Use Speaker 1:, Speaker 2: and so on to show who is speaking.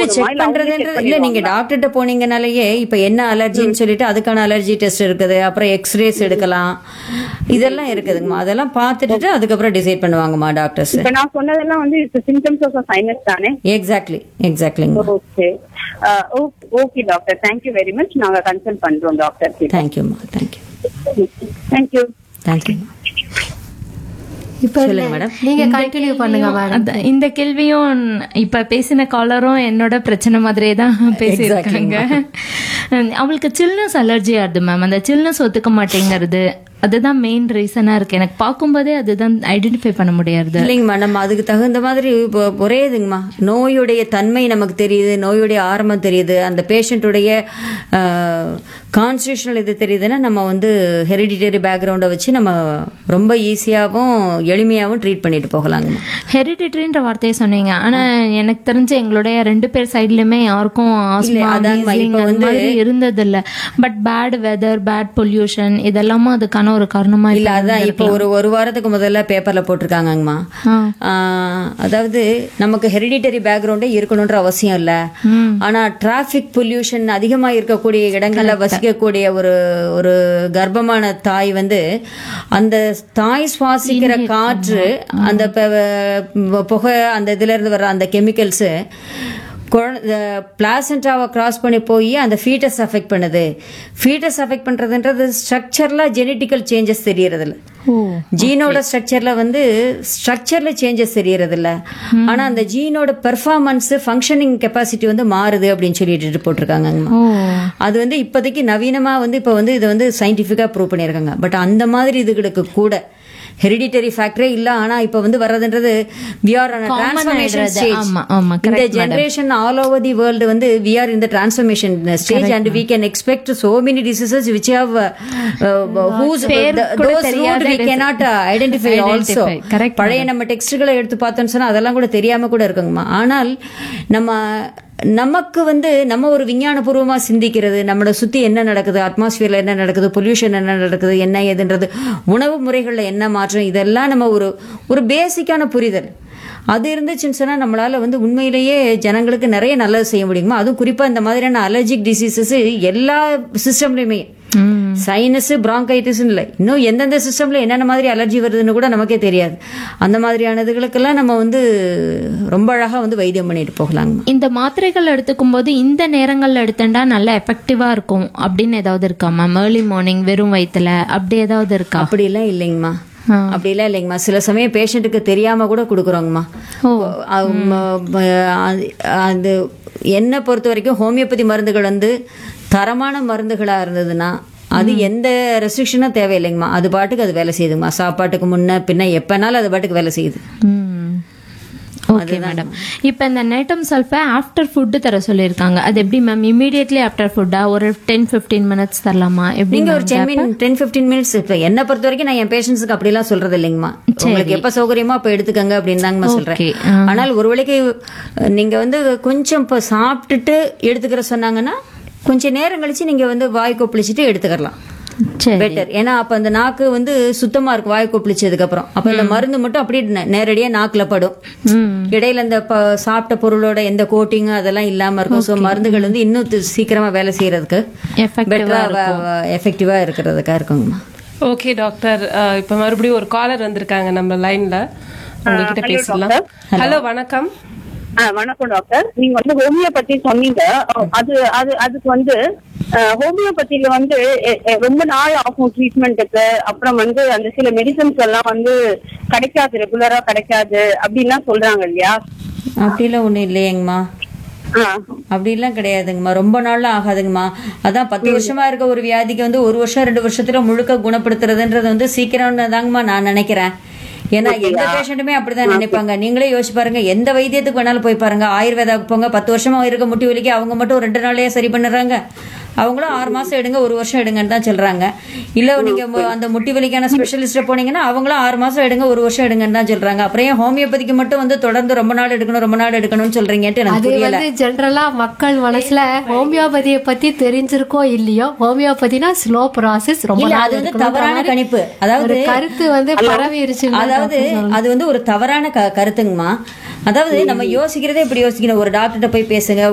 Speaker 1: Check
Speaker 2: இல்ல அவங்களே check
Speaker 1: பண்றதுன்றது இல்ல நீங்க
Speaker 2: பண்ணிடுவாங்களா?
Speaker 1: டாக்டர்கிட்ட போனீங்கனாலயே இப்ப என்ன அலர்ஜின்னு சொல்லிட்டு அதுக்கான அலர்ஜி டெஸ்ட் இருக்குது அப்புறம் எக்ஸ்ரேஸ் எடுக்கலாம் இதெல்லாம் இருக்குதுங்கம்மா அதெல்லாம் பார்த்துட்டு அதுக்கப்புறம் டிசைட் பண்ணுவாங்கம்மா டாக்டர்ஸ்
Speaker 2: இப்ப நான் சொன்னதெல்லாம் வந்து சிம்டம்ஸ் ஆஃப் சைனஸ் தானே
Speaker 1: எக்ஸாக்ட்லி எக்ஸாக்ட்லிங்கம்மா
Speaker 2: okay okay doctor thank you very much நாங்க கன்சல்ட் பண்றோம் டாக்டர் கிட்ட
Speaker 1: தேங்க்யூம்மா தேங்க்யூ
Speaker 2: தேங்க்யூ
Speaker 1: தேங்க்யூம்மா
Speaker 3: இப்ப
Speaker 1: சொல்லுங்க மேடம்
Speaker 3: நீங்க கண்டினியூ பண்ணுங்க மேடம்
Speaker 4: அதான், இந்த கேள்வியும் இப்ப பேசின காலரும் என்னோட பிரச்சனை மாதிரியே தான் பேசியிருக்காங்க அவளுக்கு சில்னஸ் அலர்ஜி ஆகுது மேம் அந்த சில்னஸ் ஒத்துக்க மாட்டேங்கிறது அதுதான் மெயின் ரீசனா இருக்கு எனக்கு பார்க்கும்போதே அதுதான் ஐடென்டிஃபை பண்ண முடியாது
Speaker 1: இல்லைங்கம்மா நம்ம அதுக்கு தகுந்த மாதிரி இப்போ ஒரே இதுங்கம்மா நோயுடைய தன்மை நமக்கு தெரியுது நோயுடைய ஆரம்பம் தெரியுது அந்த பேஷண்ட்டுடைய கான்ஸ்டியூஷனல் இது தெரியுதுன்னா நம்ம வந்து ஹெரிடிட்டரி பேக்ரவுண்டை வச்சு நம்ம ரொம்ப ஈஸியாகவும் எளிமையாகவும் ட்ரீட் பண்ணிட்டு போகலாங்கம்மா
Speaker 4: ஹெரிடிட்ரின்ற வார்த்தையை சொன்னீங்க ஆனா எனக்கு தெரிஞ்சு எங்களுடைய ரெண்டு பேர் சைட்லயுமே யாருக்கும் ஆஸ்மா
Speaker 1: அதாங்கம்மா, இப்ப
Speaker 4: அந்த மாதிரி இருந்தது இல்ல but bad weather bad pollution இதெல்லாமும் அதுக்கான ஒரு காரணமா
Speaker 1: இல்ல
Speaker 4: இப்ப
Speaker 1: அதான் இப்போ ஒரு ஒரு வாரத்துக்கு முதல்ல பேப்பர்ல போட்டிருக்காங்கம்மா
Speaker 4: ஆ.
Speaker 1: ஆஹ், அதாவது நமக்கு ஹெரிடிட்டரி பேக்ரவுண்டே இருக்கணும்ன்ற அவசியம் இல்ல ஆனா டிராபிக் பொல்யூஷன் அதிகமா இருக்கக்கூடிய இடங்கள்ல வசிக்கக்கூடிய ஒரு ஒரு கர்ப்பமான தாய் வந்து அந்த தாய் சுவாசிக்கிற காற்று அந்த ப- புகை அந்த இதுல இருந்து வர அந்த கெமிக்கல்ஸ் பிளாசண்டாவை கிராஸ் பண்ணி போய் அந்த ஃபீட்டஸ் அஃபெக்ட் பண்ணுது ஃபீட்டஸ் அஃபெக்ட் பண்றதுன்றது ஸ்ட்ரக்சர்ல ஜெனட்டிக்கல் சேஞ்சஸ் தெரியறதில்ல ஜீனோட ஸ்ட்ரக்சர்ல வந்து ஸ்ட்ரக்சர்ல சேஞ்சஸ் தெரியறது இல்ல ஆனா அந்த ஜீனோட பெர்ஃபார்மன்ஸ் ஃபங்க்ஷனிங் கெப்பாசிட்டி வந்து மாறுது அப்படின்னு சொல்லிட்டு போட்டிருக்காங்கம்மா அது வந்து இப்போதைக்கு நவீனமா வந்து இப்ப வந்து இதை வந்து சயின்டிபிக்கா ப்ரூவ் பண்ணியிருக்காங்க பட் அந்த மாதிரி இதுகளுக்கு கூட ஹெரிடிட்டரி ஃபேக்டரே இல்ல ஆனா இப்ப வந்து வர்றதுன்றது வி ஆர் டிரான்ஸ்ஃபர்மேஷன்
Speaker 4: ஆயிடுறது.
Speaker 1: ஸ்டேஜ்
Speaker 4: ஆமா, ஆமா,
Speaker 1: இந்த
Speaker 4: correct, madam.
Speaker 1: Generation all over the world வந்து வி ஆர் இந்த transformation stage and we can expect so many diseases which have whose
Speaker 4: பேர் கூட
Speaker 1: தோஸ்
Speaker 4: தெரியாத
Speaker 1: root we
Speaker 4: disease.
Speaker 1: Cannot identify also
Speaker 4: Identify. Correct,
Speaker 1: பழைய நம்ம டெக்ஸ்ட்களை எடுத்து பார்த்தோம்னு சொன்னா அதெல்லாம் கூட தெரியாம கூட இருக்குங்கம்மா ஆனால் நம்ம நமக்கு வந்து நம்ம ஒரு விஞ்ஞானபூர்வமா சிந்திக்கிறது நம்மளை சுத்தி என்ன நடக்குது அட்மாஸ்பியர்ல என்ன நடக்குது பொல்யூஷன் என்ன நடக்குது என்ன ஏதுன்றது உணவு முறைகள்ல என்ன மாற்றம் இதெல்லாம் நம்ம ஒரு ஒரு பேசிக்கான புரிதல் அது இருந்துச்சுன்னு சொன்னா நம்மளால வந்து உண்மையிலேயே ஜனங்களுக்கு நிறைய நல்லது செய்ய முடியுமா அதுவும் குறிப்பா இந்த மாதிரியான அலர்ஜிக் டிசீசஸ் எல்லா சிஸ்டம்லயுமே சைனஸ் பிராங்கைட்டிஸ் இல்லை இன்னும் எந்தெந்த சிஸ்டம்ல என்னென்ன மாதிரி அலர்ஜி வருதுன்னு கூட நமக்கே தெரியாது அந்த மாதிரியானதுகளுக்கெல்லாம் நம்ம வந்து ரொம்ப அழகா வந்து வைத்தியம் பண்ணிட்டு போகலாங்க
Speaker 4: இந்த மாத்திரைகள் எடுத்துக்கும் போது இந்த நேரங்கள்ல எடுத்தா நல்ல எஃபெக்டிவா இருக்கும் அப்படின்னு ஏதாவது இருக்கா மேம் ஏர்லி மார்னிங் வெறும் வயித்துல அப்படி ஏதாவது இருக்கா
Speaker 1: அப்படிலாம் இல்லைங்கம்மா அப்படிலாம் இல்லைங்கம்மா சில சமயம் பேஷண்ட்டுக்கு தெரியாம கூட கொடுக்குறோங்கம்மா அவங்க, அது- அது என்னை பொறுத்த வரைக்கும் ஹோமியோபதி மருந்துகள் வந்து தரமான மருந்துகளா இருந்ததுன்னா அது எந்த ரெஸ்ட்ரிக்ஷனும் தேவையில்லைங்கம்மா அது பாட்டுக்கு அது வேலை செய்யுதுங்கம்மா சாப்பாட்டுக்கு முன்ன பின்ன எப்பனாலும் அது பாட்டுக்கு வேலை செய்யுது
Speaker 4: ஓகே மேடம் இப்போ இந்த நேட்டம் சல்ஃபை ஆஃப்டர் ஃபுட்டு தர சொல்லியிருக்காங்க அது எப்படி மேம் இமீடியட்லி ஆஃப்டர் ஃபுட்டா ஒரு டென் ஃபிஃப்டீன் மினிட்ஸ் தரலாமா எப்படி
Speaker 1: நீங்க ஒரு ten minute ten fifteen minutes இப்ப என்ன பொறுத்த வரைக்கும் நான் என் பேஷண்ட்ஸுக்கு அப்படிலாம் சொல்றது இல்லைங்கம்மா உங்களுக்கு எப்ப சௌகரியமோ அப்ப எடுத்துக்கங்க அப்படின்னு தாங்கம்மா சொல்றேன்
Speaker 4: Okay.
Speaker 1: ஆனால் ஒரு வேளைக்கு அஹ், நீங்க வந்து கொஞ்சம் இப்ப சாப்பிட்டுட்டு எடுத்துக்கிற சொன்னாங்கன்னா கொஞ்சம் நேரம் கழிச்சு நீங்க வந்து வாய் கொப்பளிச்சுட்டு எடுத்துக்கலாம்
Speaker 4: சரி
Speaker 1: பெட்டர் ஏன்னா அப்ப அந்த நாக்கு வந்து சுத்தமா இருக்கும் வாய் கொப்பளிச்சதுக்கு அப்புறம் அப்ப இந்த மருந்து மட்டும் அப்படியே நே- நேரடியா நாக்குல படும் இடையில இந்த ப- சாப்பிட்ட பொருளோட எந்த கோட்டிங் அதெல்லாம் இல்லாம இருக்கும் சோ மருந்துகள் வந்து இன்னும் தி- சீக்கிரமா வேலை செய்யறதுக்கு
Speaker 4: Effective-ஆ
Speaker 1: பெட்டரா எஃபெக்டிவா இருக்கிறதுக்கா இருக்குங்கம்மா
Speaker 5: ஓகே டாக்டர் அஹ், இப்ப மறுபடியும் ஒரு காலர் வந்திருக்காங்க நம்ம லைன்ல உங்ககிட்ட
Speaker 2: hello,
Speaker 5: பேசலாம் ஹலோ வணக்கம்
Speaker 2: ஆ, வணக்கம் டாக்டர் நீங்க வந்து ஹோமியோபதி சொன்னீங்க அது அது அதுக்கு வந்து ஹோமியோபதியில வந்து எ- எ- ரொம்ப நாள் ஆகும் ட்ரீட்மெண்ட்டுக்கு அப்புறம் வந்து அந்த சில மெடிசன்ஸ் எல்லாம் வந்து கிடைக்காது ரெகுலரா கிடைக்காது அப்படின்லாம் சொல்றாங்க இல்லையா
Speaker 1: அப்படிலாம் ஒண்ணும் இல்லையேங்கம்மா
Speaker 2: ஆ,
Speaker 1: அப்படிலாம் கிடையாதுங்கம்மா ரொம்ப நாள்லாம் ஆகாதுங்கம்மா அதான் பத்து வருஷமா இருக்க ஒரு வியாதிக்கு வந்து ஒரு வருஷம் ரெண்டு வருஷத்துல முழுக்க குணப்படுத்துறதுன்றது வந்து சீக்கிரம்னு தாங்கம்மா நான் நினைக்கிறேன் ஏன்னா எந்த பேஷண்ட்டுமே அப்படிதான் நினைப்பாங்க நீங்களே யோசிச்சு பாருங்க எந்த வைத்தியத்துக்கு வேணாலும் போய் பாருங்க ஆயுர்வேதாவுக்கு போங்க பத்து வருஷமா இருக்க முட்டி வலிக்கு அவங்க மட்டும் ரெண்டு நாள்லயே சரி பண்ணுறாங்க அவங்களும் ஆறு மாசம் எடுங்க ஒரு வருஷம் எடுங்கன்னு தான் சொல்றாங்க இல்ல நீங்க மு- அந்த முட்டி வலிக்கான ஸ்பெஷலிஸ்ட போனீங்கன்னா அவங்களும் ஆறு மாசம் எடுங்க ஒரு வருஷம் எடுங்கன்னு தான் சொல்றாங்க அப்புறம் ஏன் ஹோமியோபதிக்கு மட்டும் வந்து தொடர்ந்து ரொம்ப நாள் எடுக்கணும் ரொம்ப நாள் எடுக்கணும்னு சொல்றீங்கன்ட்டு எனக்கு
Speaker 3: அது
Speaker 1: புரியல
Speaker 3: வந்து ஜென்ரலா மக்கள் மனசுல ஹோமியோபதியை பத்தி தெரிஞ்சிருக்கோ இல்லையோ ஹோமியோபதினா ஸ்லோ ப்ராசஸ் ரொம்ப
Speaker 1: இல்ல
Speaker 3: நாள்
Speaker 1: அது வந்து
Speaker 3: எடுக்கணுன்ற
Speaker 1: தவறான
Speaker 3: மாதிரி
Speaker 1: கணிப்பு அதாவது
Speaker 3: ஒரு கருத்து வந்து பரவிருச்சு
Speaker 1: அதாவது அது வந்து ஒரு தவறான க- கருத்துங்கம்மா அதாவது நம்ம யோசிக்கிறதே இப்படி யோசிக்கணும் ஒரு டாக்டர்கிட்ட போய் பேசுங்க